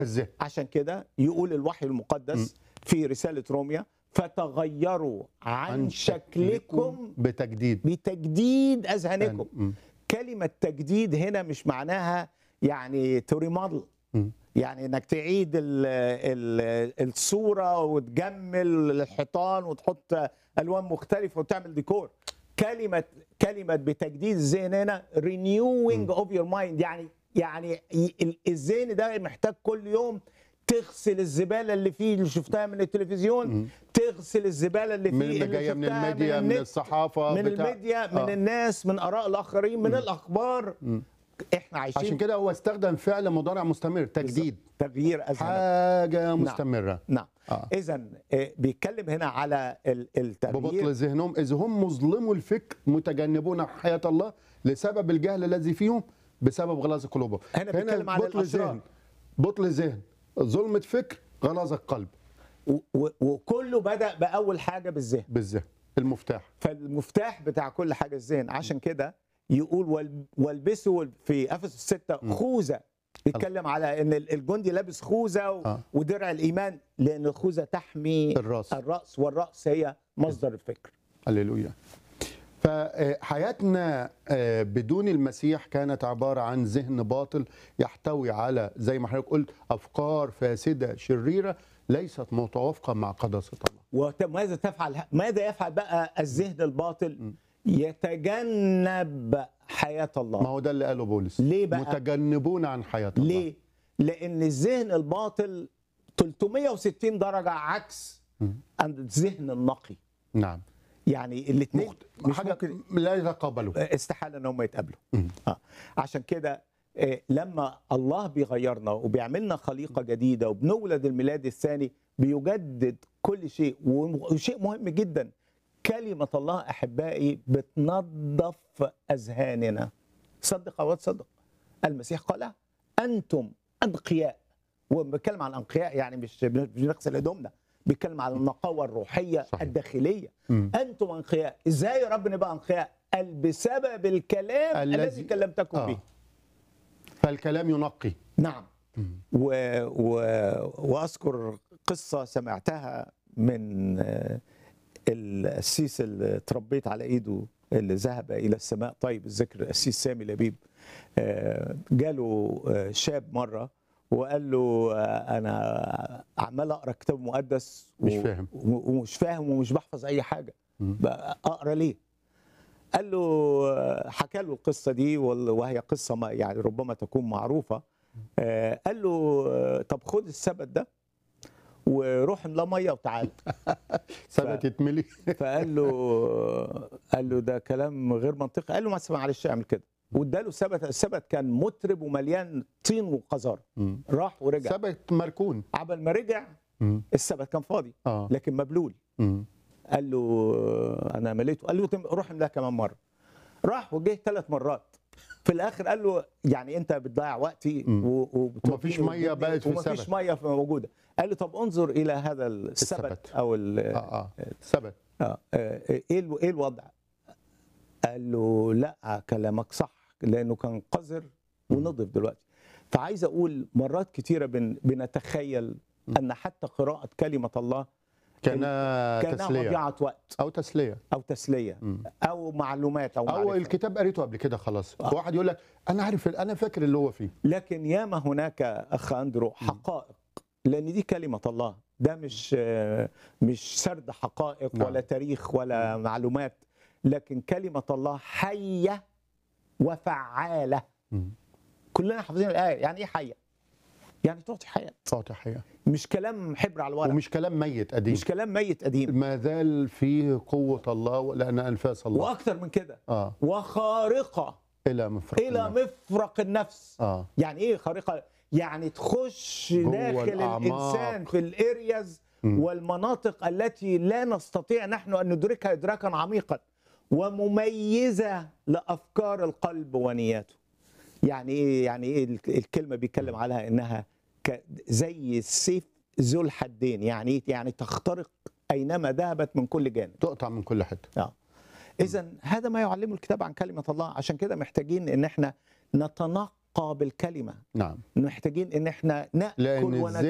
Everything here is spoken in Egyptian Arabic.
الذهن عشان كده يقول الوحي المقدس في رسالة روميا فتغيروا عن شكلكم بتجديد بتجديد أذهانكم مم. كلمة تجديد هنا مش معناها يعني تريمادل مم. يعني انك تعيد ال ال الصورة وتجمل الحيطان وتحط الوان مختلفة وتعمل ديكور كلمة كلمة بتجديد الذهن هنا renewing of your mind يعني يعني ي- ال- الذهن ده محتاج كل يوم تغسل الزبالة اللي فيه اللي شفتها من التلفيزيون تغسل الزبالة اللي فيه من اللي اللي جايه من شفتها الميديا من, النت. الصحافه من بتاع- الميديا من آه. الناس من اراء الاخرين من الاخبار احنا عايشين عشان كده هو استخدم فعل مضارع مستمر تجديد تغيير اذهان حاجه مستمره نعم آه. اذا بيتكلم هنا على ال- ببطل التغيير ذهنهم اذ هم مظلمو الفكر متجنبون حياه الله لسبب الجهل الذي فيهم بسبب غلاظ قلوبهم هنا بيتكلم على بطل الأشرار. ذهن بطل ذهن ظلمه فكر غلاظ القلب و- و- وكله بدا باول حاجه بالذهن بالذهن المفتاح فالمفتاح بتاع كل حاجه الذهن عشان كده يقول وال- والبسوا في افسس 6 خوذه بيتكلم على ان ال- الجندي لابس خوذه و- آه. ودرع الايمان لان الخوذه تحمي الراس. الراس والراس هي مصدر الفكر هللويا فحياتنا آه، بدون المسيح كانت عبارة عن ذهن باطل يحتوي على زي ما حضرتك قلت أفكار فاسدة شريرة ليست متوافقة مع قداسة الله وماذا تفعل ماذا يفعل بقى الذهن الباطل يتجنب حياه ما الله هو ده اللي قاله بولس ليه بقى؟ متجنبون عن حياة الله ليه لان الذهن الباطل 360 درجه عكس عند الذهن النقي نعم يعني الاثنين مخت... مش حاجة ممكن لا يتقبلوا استحاله ان هم يتقابلوا آه. عشان كده آه، لما الله بيغيرنا وبيعملنا خليقه جديده وبنولد الميلاد الثاني بيجدد كل شيء وشيء مهم جدا كلمه الله احبائي بتنظف اذهاننا صدق او تصدق المسيح قال انتم انقياء وبتكلم عن انقياء يعني مش مش بنغسل هدومنا بيتكلم عن النقاوه الروحيه صحيح. الداخليه مم. انتم انقياء ازاي يا رب نبقى انقياء قال بسبب الكلام الذي- الذي كلمتكم آه. به فالكلام ينقي نعم و... و... واذكر قصه سمعتها من آه، القسيس اللي تربيت على ايده اللي ذهب الى السماء طيب الذكر القسيس سامي لبيب آه، جاله آه، شاب مره وقال له آه، انا عمال اقرا كتاب مقدس مش فاهم. و- ومش فاهم ومش بحفظ اي حاجه بقى اقرا ليه قال له آه، حكى له القصه دي وال- وهي قصه ما يعني ربما تكون معروفه آه، قال له آه، طب خد السبت ده وروح املاه ميه وتعالى ثبت يتملي فقال له قال له ده كلام غير منطقي قال له ما تسمع معلش اعمل كده واداله السبت السبت كان مطرب ومليان طين وقذاره مم. راح ورجع ثبت مركون عبل ما رجع مم. السبت كان فاضي اه لكن مبلول مم. قال له انا مليته قال له تم- روح املاها كمان مره راح وجه ثلاث مرات في الاخر قال له يعني انت بتضيع وقتي مم. و- وبتوديني ومفيش مية وتجيبني بقت في ومفيش السبت. ميه في- موجوده قال له طب انظر الى هذا السبت السبت. او ال- اه اه ثبت آه، آه، ايه الو- ايه الوضع؟ قال له لا كلامك صح لانه كان قذر ونضف دلوقتي فعايز اقول مرات كتيره بن بنتخيل ان حتى قراءه كلمه الله كانها كانها تسليه مضيعه وقت او تسليه او تسليه مم. او معلومات او, او معرفة. الكتاب قريته قبل كده خلاص واحد يقول لك انا عارف انا فاكر اللي هو فيه لكن ياما هناك اخ اندرو حقائق لان دي كلمه الله ده مش آه، مش سرد حقائق نعم. ولا تاريخ ولا معلومات لكن كلمه الله حيه وفعاله مم. كلنا حافظين الايه يعني ايه حيه يعني تعطي حياه تعطي حياه مش كلام حبر على الورق مش, ومش كلام ميت قديم مش كلام ميت قديم ما زال فيه قوه الله لان انفاس الله واكثر من كده اه وخارقه الى مفرق الى النفس. مفرق النفس اه يعني ايه خارقه يعني تخش جوه داخل الأعماق. الانسان في الارياز مم. والمناطق التي لا نستطيع نحن ان ندركها ادراكا عميقا ومميزه لافكار القلب ونياته يعني ايه يعني ايه الك- الكلمه بيتكلم عليها انها ك- زي السيف ذو الحدين يعني إيه؟ يعني تخترق اينما ذهبت من كل جانب تقطع من كل حته اه اذا هذا ما يعلمه الكتاب عن كلمه الله عشان كده محتاجين ان احنا نتنقى قابل كلمه نعم محتاجين ان احنا ناكل لان ونت